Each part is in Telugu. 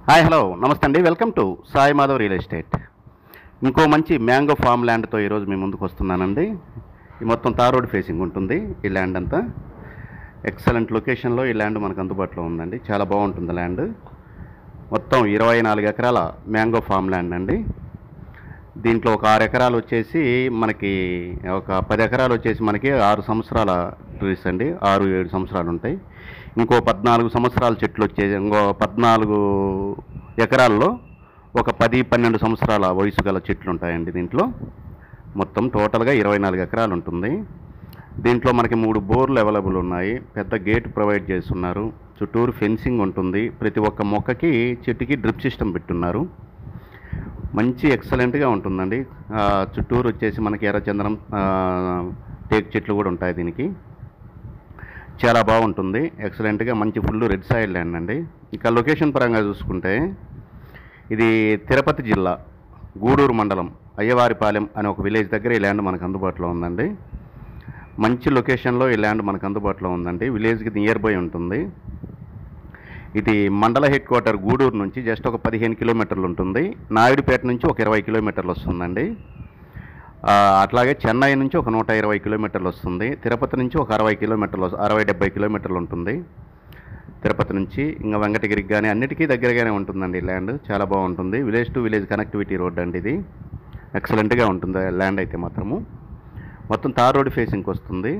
హాయ్ హలో నమస్తే అండి welcome to Sai Madhav real estate ఇంకో మంచి మ్యాంగో ఫామ్ ల్యాండ్తో ఈరోజు మీ ముందుకు వస్తున్నానండి ఈ మొత్తం తార్ రోడ్ ఫేసింగ్ ఉంటుంది ఈ ల్యాండ్ అంతా ఎక్సలెంట్ లొకేషన్లో ఈ ల్యాండ్ మనకు అందుబాటులో ఉందండి చాలా బాగుంటుంది ల్యాండ్ మొత్తం ఇరవై నాలుగు ఎకరాల మ్యాంగో ఫామ్ ల్యాండ్ అండి దీంట్లో ఒక ఆరు ఎకరాలు వచ్చేసి మనకి ఒక పది ఎకరాలు వచ్చేసి మనకి ఆరు సంవత్సరాల ట్రీస్ అండి ఆరు ఏడు సంవత్సరాలు ఉంటాయి ఇంకో పద్నాలుగు సంవత్సరాల చెట్లు వచ్చేసి ఇంకో పద్నాలుగు ఎకరాల్లో ఒక పది పన్నెండు సంవత్సరాల వయసు గల చెట్లు ఉంటాయండి దీంట్లో మొత్తం టోటల్గా ఇరవై నాలుగు ఎకరాలు ఉంటుంది దీంట్లో మనకి మూడు బోర్లు అవైలబుల్ ఉన్నాయి పెద్ద గేట్ ప్రొవైడ్ చేస్తున్నారు చుట్టూరు ఫెన్సింగ్ ఉంటుంది ప్రతి ఒక్క మొక్కకి చెట్టుకి డ్రిప్ సిస్టమ్ పెట్టున్నారు మంచి ఎక్సలెంట్గా ఉంటుందండి ఆ, చుట్టూరు వచ్చేసి మనకి ఎర్రచందనం ఆ, టేక్ చెట్లు కూడా ఉంటాయి దీనికి చాలా బాగుంటుంది ఎక్సలెంట్గా మంచి ఫుల్ రెడ్ సాయిల్ ల్యాండ్ అండి ఇక లొకేషన్ పరంగా చూసుకుంటే ఇది తిరుపతి జిల్లా గూడూరు మండలం అయ్యవారిపాలెం అనే ఒక విలేజ్ దగ్గర ఈ ల్యాండ్ మనకు అందుబాటులో ఉందండి మంచి లొకేషన్లో ఈ ల్యాండ్ మనకు అందుబాటులో ఉందండి విలేజ్కి నియర్ బై ఉంటుంది ఇది మండల హెడ్ క్వార్టర్ గూడూరు నుంచి జస్ట్ ఒక పదిహేను కిలోమీటర్లు ఉంటుంది నాయుడుపేట నుంచి ఒక ఇరవై కిలోమీటర్లు వస్తుందండి ఆ, అట్లాగే చెన్నై నుంచి ఒక నూట ఇరవై కిలోమీటర్లు వస్తుంది తిరుపతి నుంచి ఒక అరవై కిలోమీటర్లు వస్- అరవై డెబ్బై కిలోమీటర్లు ఉంటుంది తిరుపతి నుంచి ఇంకా వెంకటగిరికి కానీ అన్నిటికీ దగ్గరగానే ఉంటుందండి ఈ ల్యాండ్ చాలా బాగుంటుంది village to village connectivity road అండి ఇది ఎక్సలెంట్గా ఉంటుంది ల్యాండ్ అయితే మాత్రము మొత్తం తార్ రోడ్ ఫేసింగ్కి వస్తుంది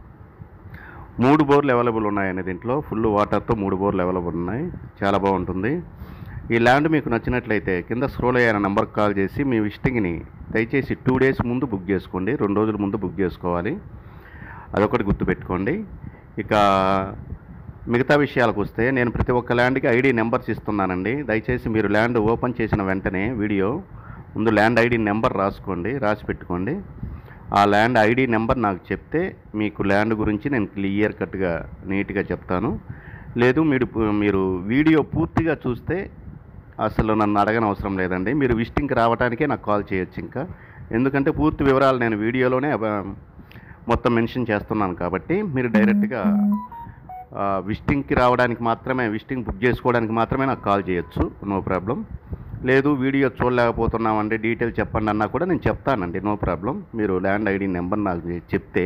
మూడు బోర్లు అవైలబుల్ ఉన్నాయండి దీంట్లో ఫుల్ వాటర్తో మూడు బోర్లు అవైలబుల్ ఉన్నాయి చాలా బాగుంటుంది ఈ ల్యాండ్ మీకు నచ్చినట్లయితే కింద స్క్రోల్ అయ్యే నెంబర్కి కాల్ చేసి మీ విజిటింగ్ని దయచేసి టూ డేస్ ముందు బుక్ చేసుకోండి రెండు రోజుల ముందు బుక్ చేసుకోవాలి అదొకటి గుర్తుపెట్టుకోండి ఇక మిగతా విషయాలకు వస్తే నేను ప్రతి ఒక్క ల్యాండ్కి ఐడి నెంబర్స్ ఇస్తున్నానండి దయచేసి మీరు ల్యాండ్ ఓపెన్ చేసిన వెంటనే వీడియో ముందు ల్యాండ్ ఐడి నెంబర్ రాసుకోండి రాసి పెట్టుకోండి ఆ ల్యాండ్ ఐడి నెంబర్ నాకు చెప్తే మీకు ల్యాండ్ గురించి నేను క్లియర్ కట్గా నీట్గా చెప్తాను లేదు మీరు మీరు వీడియో పూర్తిగా చూస్తే అసలు నన్ను అడగని అవసరం లేదండి మీరు విజిటింగ్కి రావడానికే నాకు కాల్ చేయొచ్చు ఇంకా ఎందుకంటే పూర్తి వివరాలు నేను వీడియోలోనే ఆ, మొత్తం మెన్షన్ చేస్తున్నాను కాబట్టి మీరు డైరెక్ట్గా ఆ, విజిటింగ్కి రావడానికి మాత్రమే విజిటింగ్ బుక్ చేసుకోవడానికి మాత్రమే నాకు కాల్ చేయొచ్చు నో ప్రాబ్లం లేదు వీడియో చూడలేకపోతున్నామండి డీటెయిల్ చెప్పండి అన్నా కూడా నేను చెప్తానండి నో ప్రాబ్లం మీరు ల్యాండ్ ఐడి నెంబర్ నాకు చెప్తే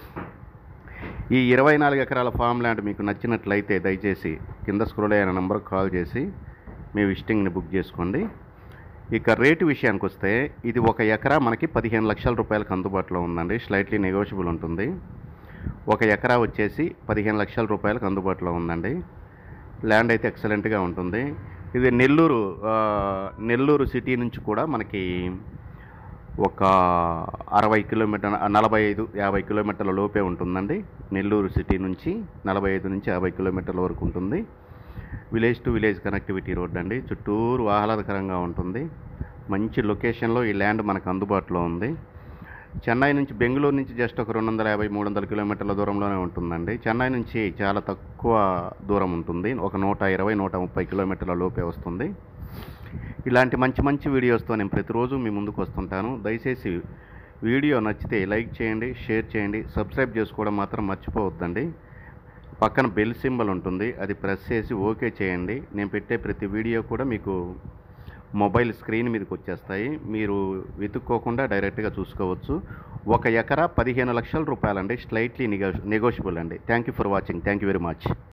ఈ ఇరవై నాలుగు ఎకరాల ఫామ్ ల్యాండ్ మీకు నచ్చినట్లయితే దయచేసి కింద స్క్రోల్ అయిన నెంబర్కి కాల్ చేసి మీ విజిటింగ్ని బుక్ చేసుకోండి ఇక రేటు విషయానికి వస్తే ఇది ఒక ఎకరా మనకి పదిహేను లక్షల రూపాయలకు అందుబాటులో ఉందండి స్లైట్లీ నెగోషియబుల్ ఉంటుంది ఒక ఎకరా వచ్చేసి పదిహేను లక్షల రూపాయలకు అందుబాటులో ఉందండి ల్యాండ్ అయితే ఎక్సలెంట్గా ఉంటుంది ఇది నెల్లూరు ఆ, నెల్లూరు సిటీ నుంచి కూడా మనకి ఒక అరవై కిలోమీటర్ నలభై ఐదు యాభై కిలోమీటర్ల లోపే ఉంటుందండి నెల్లూరు సిటీ నుంచి నలభై ఐదు నుంచి యాభై కిలోమీటర్ల వరకు ఉంటుంది village to village connectivity road అండి చుట్టూరు ఆహ్లాదకరంగా ఉంటుంది మంచి లొకేషన్లో ఈ ల్యాండ్ మనకు అందుబాటులో ఉంది చెన్నై నుంచి బెంగళూరు నుంచి జస్ట్ ఒక రెండు వందల యాభై మూడు వందల కిలోమీటర్ల దూరంలోనే ఉంటుందండి చెన్నై నుంచి చాలా తక్కువ దూరం ఉంటుంది ఒక నూట ఇరవై నూట ముప్పై కిలోమీటర్ల లోపే వస్తుంది ఇలాంటి మంచి మంచి వీడియోస్తో నేను ప్రతిరోజు మీ ముందుకు వస్తుంటాను దయచేసి వీడియో నచ్చితే లైక్ చేయండి షేర్ చేయండి సబ్స్క్రైబ్ చేసుకోవడం మాత్రం మర్చిపోవద్దండి పక్కన బెల్ సింబల్ ఉంటుంది అది ప్రెస్ చేసి ఓకే చేయండి నేను పెట్టే ప్రతి వీడియో కూడా మీకు మొబైల్ స్క్రీన్ మీదకి వచ్చేస్తాయి మీరు వెతుక్కోకుండా డైరెక్ట్గా చూసుకోవచ్చు ఒక ఎకరా పదిహేను లక్షల రూపాయలండి స్లైట్లీ నెగో నెగోషియబుల్ అండి thank you for watching thank you very much